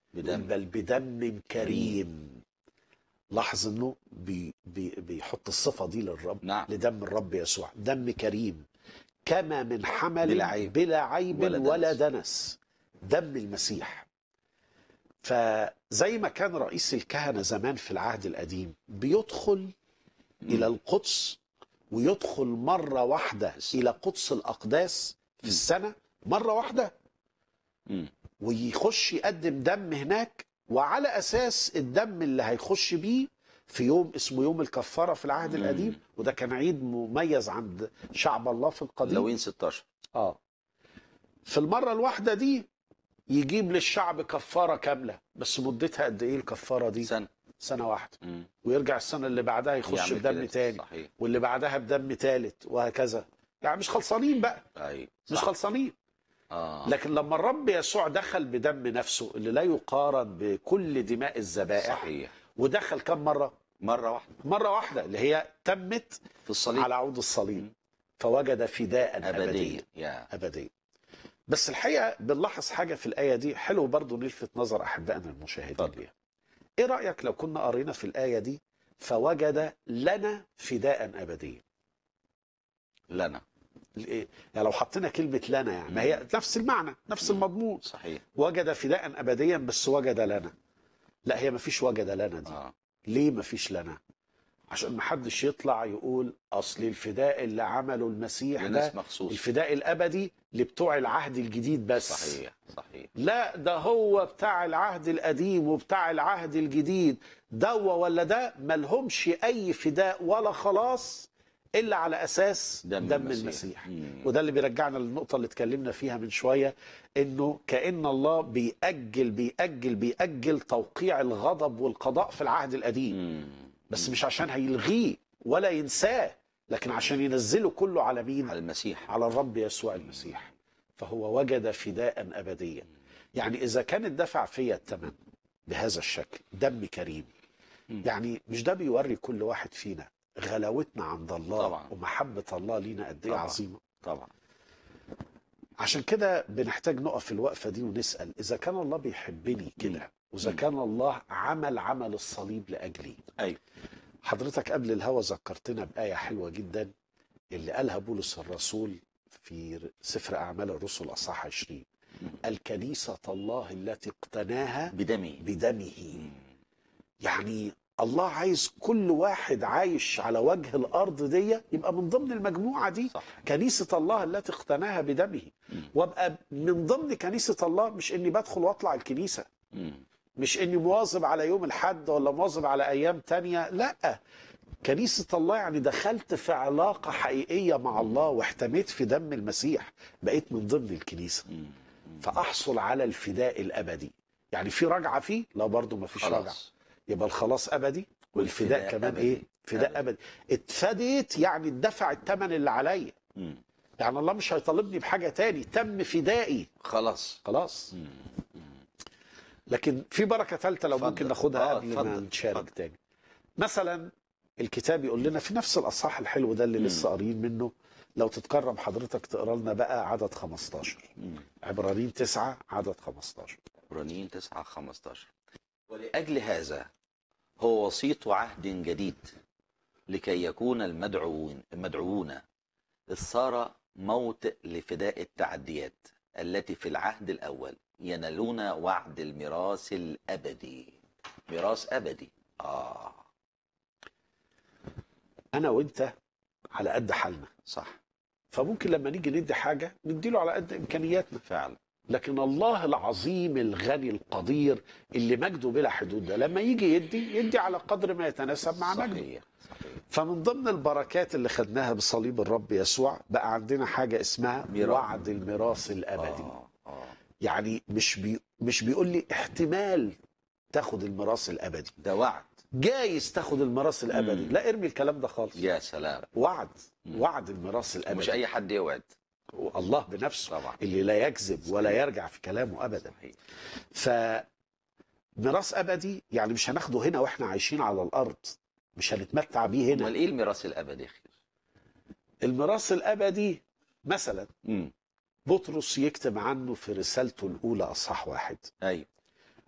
بدم بل بدم كريم لاحظ انه بي بي بيحط الصفه دي للرب نعم لدم الرب يسوع دم كريم كما من حمل بلا عيب. بلا عيب ولا ولا, دنس. دنس دم المسيح فزي ما كان رئيس الكهنه زمان في العهد القديم بيدخل الى القدس ويدخل مره واحده الى قدس الاقداس في مم. السنه مره واحده مم. ويخش يقدم دم هناك وعلى اساس الدم اللي هيخش بيه في يوم اسمه يوم الكفاره في العهد مم. القديم وده كان عيد مميز عند شعب الله في القديم لوين 16 اه في المره الواحده دي يجيب للشعب كفاره كامله بس مدتها قد ايه الكفاره دي سنة سنه واحده مم. ويرجع السنه اللي بعدها يخش يعمل بدم كده. تاني صحيح واللي بعدها بدم تالت وهكذا يعني مش خلصانين بقى ايوه مش صح. خلصانين اه لكن لما الرب يسوع دخل بدم نفسه اللي لا يقارن بكل دماء الذبائح صحيح ودخل كم مره مرة واحدة مره واحده اللي هي تمت في الصليب على عود الصليب مم. فوجد فداء أبدية ابديا يا ابديا بس الحقيقه بنلاحظ حاجه في الايه دي حلو برضو نلفت نظر احبائنا المشاهدين اتفضل. ليها ايه رايك لو كنا قرينا في الايه دي فوجد لنا فداء ابديا لنا إيه؟ يعني لو حطينا كلمه لنا يعني ما هي نفس المعنى نفس مم. المضمون صحيح وجد فداء ابديا بس وجد لنا لا هي ما فيش وجد لنا دي اه ليه ما فيش لنا عشان ما حدش يطلع يقول اصل الفداء اللي عمله المسيح ده لناس مخصوص الفداء الابدي لبتوع العهد الجديد بس صحيح صحيح لا ده هو بتاع العهد القديم وبتاع العهد الجديد دوا ولا ده ملهمش اي فداء ولا خلاص الا على اساس دم, دم, دم المسيح مم. وده اللي بيرجعنا للنقطة اللي اتكلمنا فيها من شوية انه كأن الله بيأجل بيأجل بيأجل توقيع الغضب والقضاء في العهد القديم مم. بس مش عشان هيلغيه ولا ينساه لكن عشان ينزله كله على مين؟ على المسيح على الرب يسوع المسيح فهو وجد فداء أبديا يعني إذا كان الدفع فيا الثمن بهذا الشكل دم كريم مم. يعني مش ده بيوري كل واحد فينا غلاوتنا عند الله طبعا. ومحبة الله لينا قد ايه طبعا. عظيمة طبعا عشان كده بنحتاج نقف الوقفة دي ونسأل إذا كان الله بيحبني كده وإذا مم. كان الله عمل عمل الصليب لأجلي ايوه حضرتك قبل الهوى ذكرتنا بآية حلوة جدا اللي قالها بولس الرسول في سفر أعمال الرسل أصحاح 20 مم. الكنيسة الله التي اقتناها بدمه بدمه مم. يعني الله عايز كل واحد عايش على وجه الأرض دي يبقى من ضمن المجموعة دي صح كنيسة الله التي اقتناها بدمه مم. وابقى من ضمن كنيسة الله مش اني بدخل واطلع الكنيسة مم. مش اني مواظب على يوم الحد ولا مواظب على ايام تانية لا كنيسة الله يعني دخلت في علاقة حقيقية مع الله واحتميت في دم المسيح بقيت من ضمن الكنيسة مم. مم. فأحصل على الفداء الأبدي يعني في رجعة فيه لا برضو ما فيش رجعة خلاص يبقى الخلاص أبدي والفداء والفداء كمان أبدي. إيه فداء أبدي اتفديت يعني اتدفع الثمن اللي عليا مم. يعني الله مش هيطالبني بحاجة تاني تم فدائي خلاص خلاص مم. مم. لكن في بركه ثالثه لو اتفضل. ممكن ناخدها آه، قبل ما اتفضل، نشارك اتفضل. تاني مثلا الكتاب يقول لنا في نفس الاصحاح الحلو ده اللي مم. لسه قاريين منه لو تتكرم حضرتك تقرا لنا بقى عدد 15 مم. عبرانيين 9 عدد 15 عبرانيين 9 15 ولأجل هذا هو وسيط عهد جديد لكي يكون المدعوون المدعوون إذ صار موت لفداء التعديات التي في العهد الأول ينالون وعد الميراث الأبدي ميراث أبدي آه انا وانت على قد حالنا صح فممكن لما نيجي ندي حاجه نديله على قد امكانياتنا فعلا لكن الله العظيم الغني القدير اللي مجده بلا حدود ده لما يجي يدي يدي على قدر ما يتناسب مع مجده صحيح صحيح فمن ضمن البركات اللي خدناها بصليب الرب يسوع بقى عندنا حاجة اسمها ميراث. وعد الميراث الأبدي آه آه يعني مش بي مش بيقول لي احتمال تاخد الميراث الأبدي ده وعد جايز تاخد الميراث الأبدي مم. لا ارمي الكلام ده خالص يا سلام وعد مم. وعد الميراث مش الأبدي أي حد يوعد الله بنفسه طبعا اللي لا يكذب ولا يرجع في كلامه أبدا صحيح ف ميراث أبدي يعني مش هناخده هنا واحنا عايشين على الأرض مش هنتمتع بيه هنا امال ايه الميراث الابدي يا اخي الميراث الأبدي مثلا امم بطرس يكتب عنه في رسالته الأولى أصحاح واحد ايوه